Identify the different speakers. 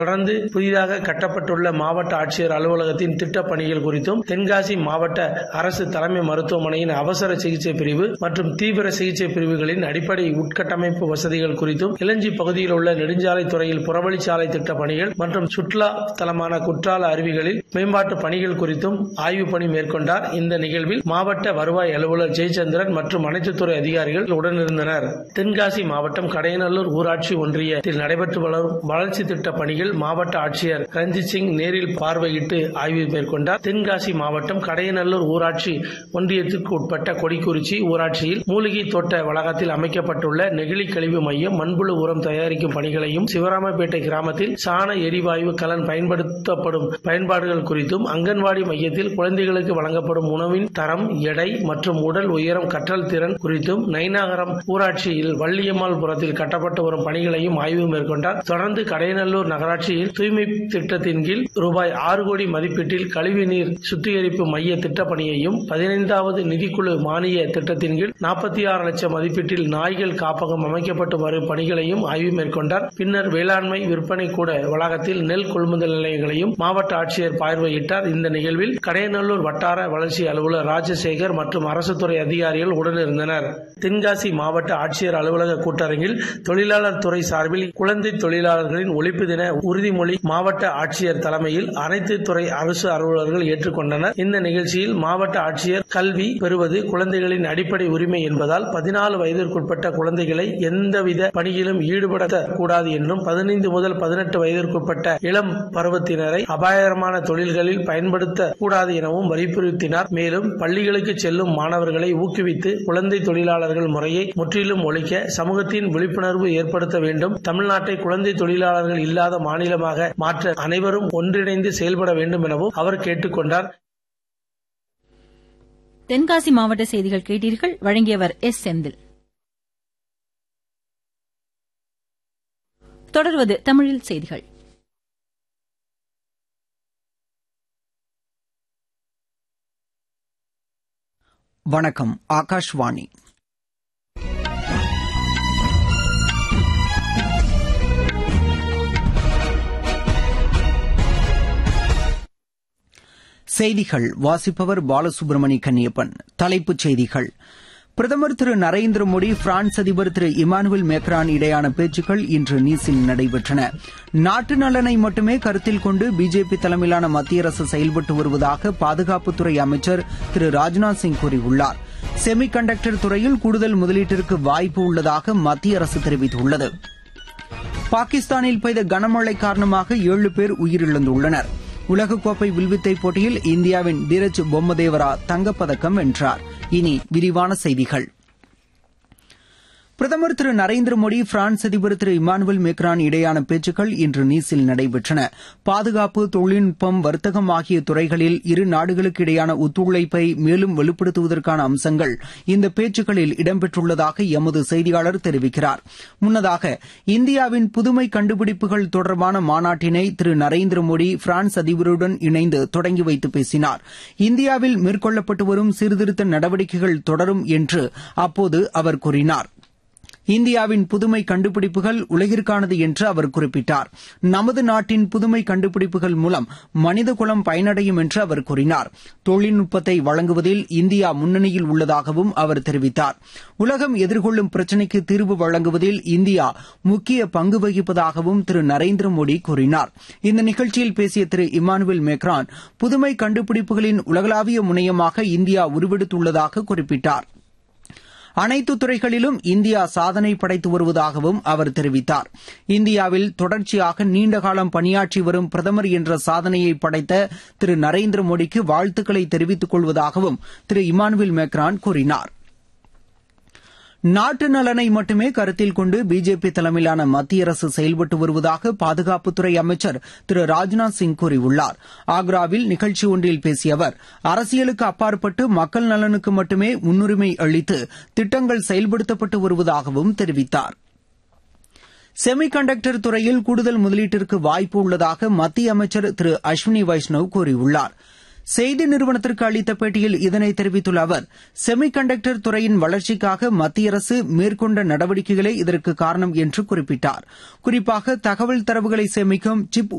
Speaker 1: தொடர்ந்து புதிதாக கட்டப்பட்டுள்ள மாவட்ட ஆட்சியர் அலுவலகத்தின் திட்டப் பணிகள் குறித்தும் தென்காசி மாவட்ட அரசு தலைமை மருத்துவமனையின் அவசர சிகிச்சை பிரிவு மற்றும் தீவிர சிகிச்சை பிரிவுகளின் அடிப்படை உட்கட்டமைப்பு வசதிகள் குறித்தும் இளஞ்சி பகுதியில் உள்ள நெடுஞ்சாலை துறையில் புறவழிச்சாலை திட்ட பணிகள் மற்றும் சுற்றுலா தலமான குற்றால அருவிகளில் மேம்பாட்டு பணிகள் குறித்தும் ஆய்வுப் பணி மேற்கொண்டார் இந்த நிகழ்வில் மாவட்ட வருவாய் அலுவலர் ஜெயச்சந்திரன் மற்றும் அனைத்து துறை அதிகாரிகள் உடனிருந்தனர் தென்காசி மாவட்டம் கடையநல்லூர் ஊராட்சி ஒன்றியத்தில் நடைபெற்று வரும் வளர்ச்சி திட்ட பணிகள் மாவட்ட ஆட்சியர் ரஞ்சித் சிங் நேரில் பார்வையிட்டு ஆய்வு மேற்கொண்டார் தென்காசி மாவட்டம் கடையநல்லூர் ஊராட்சி ஒன்றியத்திற்கு உட்பட்ட கொடிக்குறிச்சி ஊராட்சியில் மூலிகை தோட்ட வளாகத்தில் அமைக்கப்பட்டுள்ள நெகிழி கழிவு மையம் மண்புழு உரம் தயாரிக்கும் பணிகளையும் சிவராமப்பேட்டை கிராமத்தில் சாண எரிவாயு கலன் பயன்படுத்தப்படும் பயன்பாடுகள் குறித்தும் அங்கன்வாடி மையத்தில் குழந்தைகளுக்கு வழங்கப்படும் உணவின் தரம் எடை மற்றும் உடல் உயரம் கற்றல் திறன் குறித்தும் நைனாகரம் ஊராட்சியில் வள்ளியம்மாள்புரத்தில் கட்டப்பட்டு வரும் பணிகளையும் ஆய்வு மேற்கொண்டார் தொடர்ந்து கடையநல்லூர் நகராட்சியில் தூய்மை திட்டத்தின் கீழ் ரூபாய் ஆறு கோடி மதிப்பீட்டில் கழிவுநீர் சுத்திகரிப்பு மைய திட்டப் பணியையும் பதினைந்தாவது நிதிக்குழு மானிய திட்டத்தின் கீழ் நாற்பத்தி ஆறு லட்சம் மதிப்பீட்டில் நாய்கள் காப்பகம் அமைக்கப்பட்டு வரும் பணிகளையும் ஆய்வு மேற்கொண்டார் பின்னர் வேளாண்மை விற்பனை கூட வளாகத்தில் நெல் கொள்முதல் நிலையங்களையும் மாவட்ட ஆட்சியர் பார்வையிட்டார் இந்த நிகழ்வில் கடையநல்லூர் வட்டார வளர்ச்சி அலுவலர் ராஜசேகர் மற்றும் அரசு துறை அதிகாரிகள் உடனிருந்தனர் தென்காசி மாவட்ட ஆட்சியர் அலுவலக கூட்டரங்கில் தொழிலாளர் துறை சார்பில் குழந்தை தொழிலாளர்களின் ஒழிப்பு தின உறுதிமொழி மாவட்ட ஆட்சியர் தலைமையில் அனைத்து துறை அரசு அலுவலர்கள் ஏற்றுக்கொண்டனர் இந்த நிகழ்ச்சியில் மாவட்ட ஆட்சியர் கல்வி பெறுவது குழந்தைகளின் அடிப்படை உரிமை என்பதால் பதினாலு வயதிற்குட்பட்ட குழந்தைகளை எந்தவித பணியிலும் ஈடுபடுத்தக் கூடாது என்றும் பதினைந்து முதல் பதினெட்டு வயதிற்குட்பட்ட இளம் பருவத்தினரை அபாயகரமான தொழில்களில் பயன்படுத்தக் கூடாது எனவும் வலியுறுத்தினார் மேலும் பள்ளிகளுக்கு செல்லும் மாணவர்களை ஊக்குவித்து குழந்தை தொழிலாளர்கள் முறையை முற்றிலும் ஒழிக்க சமூகத்தின் விழிப்புணர்வு ஏற்படுத்த வேண்டும் தமிழ்நாட்டை குழந்தை தொழிலாளர்கள் இல்லாத மாநிலமாக மாற்ற அனைவரும் ஒன்றிணைந்து செயல்பட வேண்டும் எனவும் அவர் கேட்டுக் கொண்டார்
Speaker 2: தென்காசி மாவட்ட செய்திகள் கேட்டீர்கள் வழங்கியவர் எஸ் செந்தில் தொடர்வது தமிழில் செய்திகள்
Speaker 3: வணக்கம் ஆகாஷ்வாணி செய்திகள் வாசிப்பவர் பாலசுப்ரமணி கன்னியப்பன் தலைப்புச் செய்திகள் பிரதமர் திரு நரேந்திர மோடி பிரான்ஸ் அதிபர் திரு இமானுவேல் மேக்ரான் இடையான பேச்சுக்கள் இன்று நீஸில் நடைபெற்றன நாட்டு நலனை மட்டுமே கருத்தில் கொண்டு பிஜேபி தலைமையிலான மத்திய அரசு செயல்பட்டு வருவதாக பாதுகாப்புத்துறை அமைச்சர் திரு ராஜ்நாத் சிங் கூறியுள்ளார் செமி கண்டக்டர் துறையில் கூடுதல் முதலீட்டிற்கு வாய்ப்பு உள்ளதாக மத்திய அரசு தெரிவித்துள்ளது பாகிஸ்தானில் பெய்த கனமழை காரணமாக ஏழு பேர் உயிரிழந்துள்ளனா் உலகக்கோப்பை வில்வித்தை போட்டியில் இந்தியாவின் தீரஜ் பொம்மதேவரா தங்கப்பதக்கம் வென்றார் இனி விரிவான செய்திகள் பிரதமர் திரு நரேந்திர மோடி பிரான்ஸ் அதிபர் திரு இமானுவேல் மேக்ரான் இடையான பேச்சுக்கள் இன்று நீஸில் நடைபெற்றன பாதுகாப்பு தொழில்நுட்பம் வர்த்தகம் ஆகிய துறைகளில் இரு நாடுகளுக்கு இடையான ஒத்துழைப்பை மேலும் வலுப்படுத்துவதற்கான அம்சங்கள் இந்த பேச்சுக்களில் இடம்பெற்றுள்ளதாக எமது செய்தியாளர் தெரிவிக்கிறார் முன்னதாக இந்தியாவின் புதுமை கண்டுபிடிப்புகள் தொடர்பான மாநாட்டினை திரு நரேந்திர மோடி பிரான்ஸ் அதிபருடன் இணைந்து தொடங்கி வைத்து பேசினார் இந்தியாவில் மேற்கொள்ளப்பட்டு வரும் சீர்திருத்த நடவடிக்கைகள் தொடரும் என்று அப்போது அவர் கூறினார் இந்தியாவின் புதுமை கண்டுபிடிப்புகள் உலகிற்கானது என்று அவர் குறிப்பிட்டார் நமது நாட்டின் புதுமை கண்டுபிடிப்புகள் மூலம் மனிதகுலம் பயனடையும் என்று அவர் கூறினார் தொழில்நுட்பத்தை வழங்குவதில் இந்தியா முன்னணியில் உள்ளதாகவும் அவர் தெரிவித்தார் உலகம் எதிர்கொள்ளும் பிரச்சினைக்கு தீர்வு வழங்குவதில் இந்தியா முக்கிய பங்கு வகிப்பதாகவும் திரு நரேந்திர மோடி கூறினார் இந்த நிகழ்ச்சியில் பேசிய திரு இமானுவேல் மேக்ரான் புதுமை கண்டுபிடிப்புகளின் உலகளாவிய முனையமாக இந்தியா உருவெடுத்துள்ளதாக குறிப்பிட்டார் அனைத்து துறைகளிலும் இந்தியா சாதனை படைத்து வருவதாகவும் அவர் தெரிவித்தார் இந்தியாவில் தொடர்ச்சியாக நீண்டகாலம் பணியாற்றி வரும் பிரதமர் என்ற சாதனையை படைத்த திரு நரேந்திர மோடிக்கு வாழ்த்துக்களை தெரிவித்துக் கொள்வதாகவும் திரு இமானுவேல் மேக்ரான் கூறினார் நாட்டு நலனை மட்டுமே கருத்தில் கொண்டு பிஜேபி தலைமையிலான மத்திய அரசு செயல்பட்டு வருவதாக பாதுகாப்புத்துறை அமைச்சர் திரு ராஜ்நாத் சிங் கூறியுள்ளார் ஆக்ராவில் நிகழ்ச்சி ஒன்றில் பேசிய அவர் அரசியலுக்கு அப்பாற்பட்டு மக்கள் நலனுக்கு மட்டுமே முன்னுரிமை அளித்து திட்டங்கள் செயல்படுத்தப்பட்டு வருவதாகவும் தெரிவித்தார் செமி கண்டக்டர் துறையில் கூடுதல் முதலீட்டிற்கு வாய்ப்பு உள்ளதாக மத்திய அமைச்சர் திரு அஸ்வினி வைஷ்ணவ் கூறியுள்ளார் செய்தி நிறுவனத்திற்கு அளித்த பேட்டியில் இதனை தெரிவித்துள்ள அவர் செமி கண்டக்டர் துறையின் வளர்ச்சிக்காக மத்திய அரசு மேற்கொண்ட நடவடிக்கைகளே இதற்கு காரணம் என்று குறிப்பிட்டார் குறிப்பாக தகவல் தரவுகளை சேமிக்கும் சிப்